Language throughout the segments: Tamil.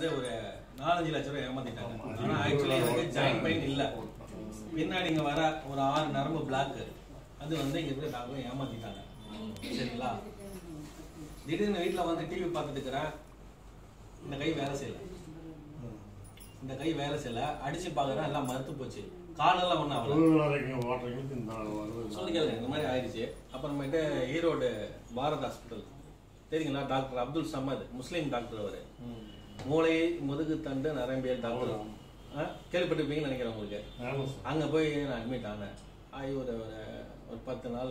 வந்து ஒரு நாலஞ்சு லட்ச ரூபாய் ஏமாத்திட்டாங்க ஆனா ஆக்சுவலி எனக்கு ஜாயின் பெயின் இல்ல பின்னாடி இங்க வர ஒரு ஆறு நரம்பு பிளாக் அது வந்து இங்க இருக்கிற டாக்டர் ஏமாத்திட்டாங்க சரிங்களா திடீர்னு வீட்டுல வந்து டிவி பார்த்துட்டு இருக்கிறேன் இந்த கை வேலை செய்யல இந்த கை வேலை செய்யல அடிச்சு பாக்குறேன் எல்லாம் மறுத்து போச்சு காலெல்லாம் ஒன்றும் ஆகல வரைக்கும் ஓட்டுறீங்க இந்த நாள் வருது சொல்லி கேளுங்க இந்த மாதிரி ஆயிடுச்சு அப்புறமேட்டு ஈரோடு பாரத் ஹாஸ்பிட்டல் தெரியுங்களா doctor Abdul Samad Muslim doctor அவரு மூளை முதுகு தண்டு நரம்பியல் டாக்டர் ஆ, கேள்விப்பட்டிருப்பீங்கன்னு நினைக்கிறேன் உங்களுக்கு ஆமாம் சார் அங்கே போய் நான் அட்மிட் ஆனேன் ஆகி ஒரு ஒரு ஒரு பத்து நாள்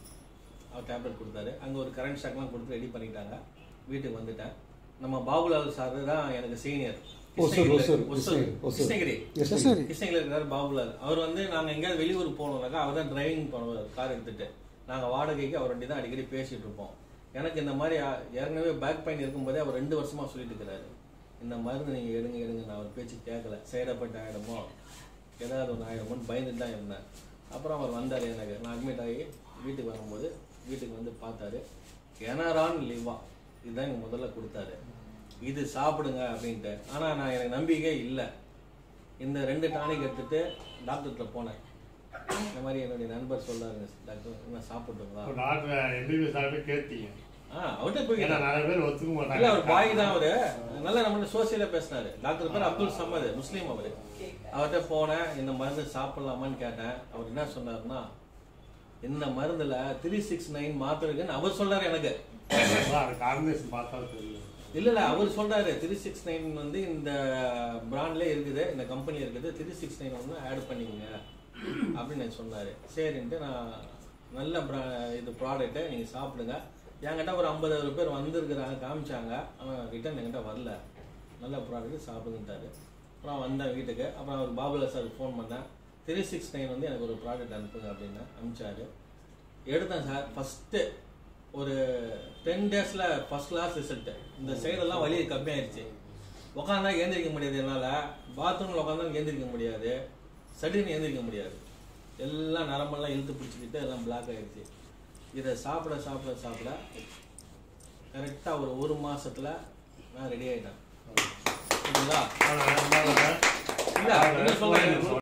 அவர் டேப்லெட் கொடுத்தாரு அங்கே ஒரு கரண்ட் ஷாக்லாம் கொடுத்து ரெடி பண்ணிட்டாங்க வீட்டுக்கு வந்துட்டேன் நம்ம பாபுலால் சார் தான் எனக்கு சீனியர் ஒசூர், ஒசூர், ஒசூர், ஒசூர். கிருஷ்ணகிரி கிருஷ்ணகிரி. கிருஷ்ணகிரியில் இருக்கிறார் பாபுலால் அவர் வந்து நாங்கள் எங்கேயாவது வெளியூர் போனோம்னாக்கா அவர் தான் டிரைவிங் பண்ணுவார் கார் எடுத்துட்டு நாங்கள் வாடகைக்கு அவர் வண்டி தான் அடிக்கடி பேசிட்டு இருப்போம் எனக்கு இந்த மாதிரி ஆ- ஏற்கனவே பேக் பெயின் இருக்கும்போதே அவர் ரெண்டு வருஷமா சொல்லிட்டு இருக்கிறாரு இந்த மருந்து நீங்கள் எடுங்க எடுங்க நான் அவர் பேச்சு கேட்கல சைடப்பட்டு ஆகிடுமோ ஏதாவது ஒன்று ஆகிடுமோன்னு பயந்துட்டு தான் இருந்தேன் அப்புறம் அவர் வந்தார் எனக்கு நான் அட்மிட் ஆகி வீட்டுக்கு வரும்போது வீட்டுக்கு வந்து பார்த்தாரு கெனரான் லிவா இதுதான் எனக்கு முதல்ல கொடுத்தாரு இது சாப்பிடுங்க அப்படின்ட்டு ஆனால் நான் எனக்கு நம்பிக்கை இல்லை இந்த ரெண்டு டானிக் எடுத்துட்டு டாக்டர்கிட்ட போனேன் இந்த மாதிரி என்னுடைய நண்பர் சொல்றாரு டாக்டர் என்ன சாப்பிட்டுங்களா இப்போ டாக்டர் எம்பிபிஎஸ் டாக்டர் கேட்டீங்க ஆ அவர்கிட்ட போய் ஏன்னா நிறைய பேர் ஒத்துக்க இல்ல மாட்டாங்க அவர் பாய் தான் அவரு நல்லா நம்ம சோசியலா பேசினாரு டாக்டர் பேர் அப்துல் சமது முஸ்லீம் அவரு அவர்கிட்ட போனேன் இந்த மருந்து சாப்பிடலாமான்னு கேட்டேன் அவர் என்ன சொன்னாருன்னா இந்த மருந்துல த்ரீ சிக்ஸ் நைன் மாத்திரை இருக்குன்னு அவர் சொல்றாரு எனக்கு காம்பினேஷன் பார்த்தா தெரியும் இல்ல இல்ல அவர் சொல்றாரு த்ரீ சிக்ஸ் நைன் வந்து இந்த பிராண்ட்ல இருக்குது இந்த கம்பெனி இருக்குது த்ரீ சிக்ஸ் நைன் வந்து ஆட் பண்ணிக்கங்க அப்படின்னு எனக்கு சொன்னாரு சரின்ட்டு நான் நல்ல bra- இது ப்ராடக்ட்டை நீங்க சாப்பிடுங்க என்கிட்ட ஒரு ஐம்பது பேர் வந்திருக்கிறாங்க காமிச்சாங்க ஆனால் ரிட்டர்ன் என்கிட்ட வரல நல்ல ப்ராடக்ட் சாப்பிடுங்கட்டாரு அப்புறம் வந்தேன் வீட்டுக்கு அப்புறம் அவர் பாபுலா சார் ஃபோன் பண்ணேன் த்ரீ சிக்ஸ் நைன் வந்து எனக்கு ஒரு ப்ராடக்ட் அனுப்புங்க அப்படின்னு அனுப்பிச்சாரு எடுத்தேன் சார் ஃபஸ்ட்டு ஒரு டென் டேஸில் ஃபர்ஸ்ட் கிளாஸ் ரிசல்ட் இந்த சைடெல்லாம் வலி கம்மியாயிருச்சு உட்காந்தா ஏந்திரிக்க முடியாது என்னால் பாத்ரூமில் உட்காந்தா ஏந்திரிக்க முடியாது சடின்னு ஏந்திரிக்க முடியாது எல்லாம் நரம்பெல்லாம் இழுத்து பிடிச்சிக்கிட்டு எல்லாம் பிளாக் ஆயிடுச்சு இதை சாப்பிட சாப்பிட சாப்பிட கரெக்டாக ஒரு ஒரு மாசத்துல நான் ரெடி ஆயிட்டேன் சரிங்களா ஆனால் இல்ல என்ன சொல்றேன்